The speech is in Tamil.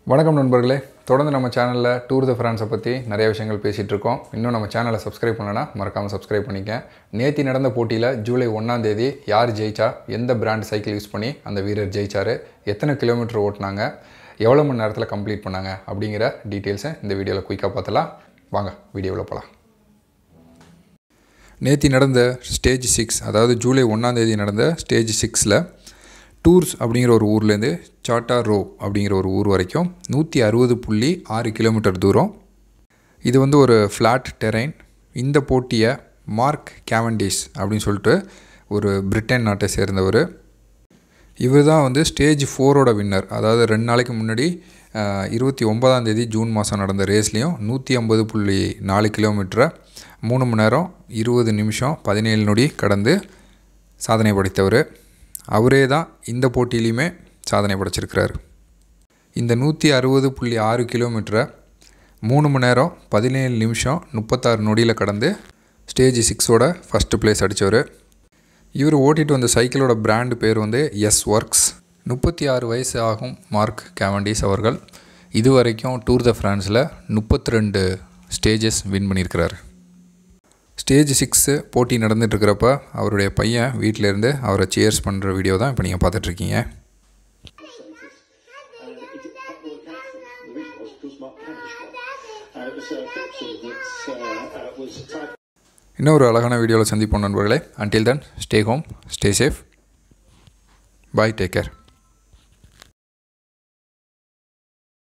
வணக்கம் நண்பர்களே தொடர்ந்து நம்ம சேனலில் டூர் த ஃப்ரான்ஸை பற்றி நிறைய விஷயங்கள் பேசிகிட்டு இருக்கோம் இன்னும் நம்ம சேனலை சப்ஸ்கிரைப் பண்ணலன்னா மறக்காமல் சப்ஸ்கிரைப் பண்ணிக்க நேத்தி நடந்த போட்டியில் ஜூலை ஒன்றாம் தேதி யார் ஜெயிச்சா எந்த பிராண்ட் சைக்கிள் யூஸ் பண்ணி அந்த வீரர் ஜெயிச்சார் எத்தனை கிலோமீட்டர் ஓட்டினாங்க எவ்வளோ மணி நேரத்தில் கம்ப்ளீட் பண்ணாங்க அப்படிங்கிற டீட்டெயில்ஸை இந்த வீடியோவில் குயிக்காக பார்த்தலாம் வாங்க வீடியோவில் போகலாம் நேத்தி நடந்த ஸ்டேஜ் சிக்ஸ் அதாவது ஜூலை ஒன்றாம் தேதி நடந்த ஸ்டேஜ் சிக்ஸில் டூர்ஸ் அப்படிங்கிற ஒரு ஊர்லேருந்து சாட்டா ரோ அப்படிங்கிற ஒரு ஊர் வரைக்கும் நூற்றி அறுபது புள்ளி ஆறு கிலோமீட்டர் தூரம் இது வந்து ஒரு ஃப்ளாட் டெரைன் இந்த போட்டியை மார்க் கேவண்டிஸ் அப்படின்னு சொல்லிட்டு ஒரு பிரிட்டன் நாட்டை சேர்ந்தவர் இவர் தான் வந்து ஸ்டேஜ் ஃபோரோட வின்னர் அதாவது ரெண்டு நாளைக்கு முன்னாடி இருபத்தி ஒன்பதாம் தேதி ஜூன் மாதம் நடந்த ரேஸ்லேயும் நூற்றி ஐம்பது புள்ளி நாலு கிலோமீட்டரை மூணு மணி நேரம் இருபது நிமிஷம் பதினேழு நொடி கடந்து சாதனை படைத்தவர் அவரே தான் இந்த போட்டியிலையுமே சாதனை படைச்சிருக்கிறார் இந்த நூற்றி அறுபது புள்ளி ஆறு கிலோமீட்டரை மூணு மணி நேரம் பதினேழு நிமிஷம் முப்பத்தாறு நொடியில் கடந்து ஸ்டேஜ் சிக்ஸோட ஃபஸ்ட்டு ப்ளேஸ் அடித்தவர் இவர் ஓட்டிகிட்டு வந்த சைக்கிளோட பிராண்டு பேர் வந்து எஸ் ஒர்க்ஸ் முப்பத்தி ஆறு வயசு ஆகும் மார்க் கேவண்டிஸ் அவர்கள் இது வரைக்கும் டூர் த ஃப்ரான்ஸில் முப்பத்தி ரெண்டு ஸ்டேஜஸ் வின் பண்ணியிருக்கிறார் ஸ்டேஜ் சிக்ஸு போட்டி நடந்துட்டுருக்கிறப்ப அவருடைய பையன் வீட்டிலேருந்து அவரை சியர்ஸ் பண்ணுற வீடியோ தான் இப்போ நீங்கள் பார்த்துட்ருக்கீங்க Uh, it did not work out for him. The reason was because Mark Cavendish won. Uh, it was uh, Philipson that uh, uh, was tied. இன்னும் ஒரு அழகான வீடியோவில் சந்திப்போம் நண்பர்களே until then stay home stay safe bye take care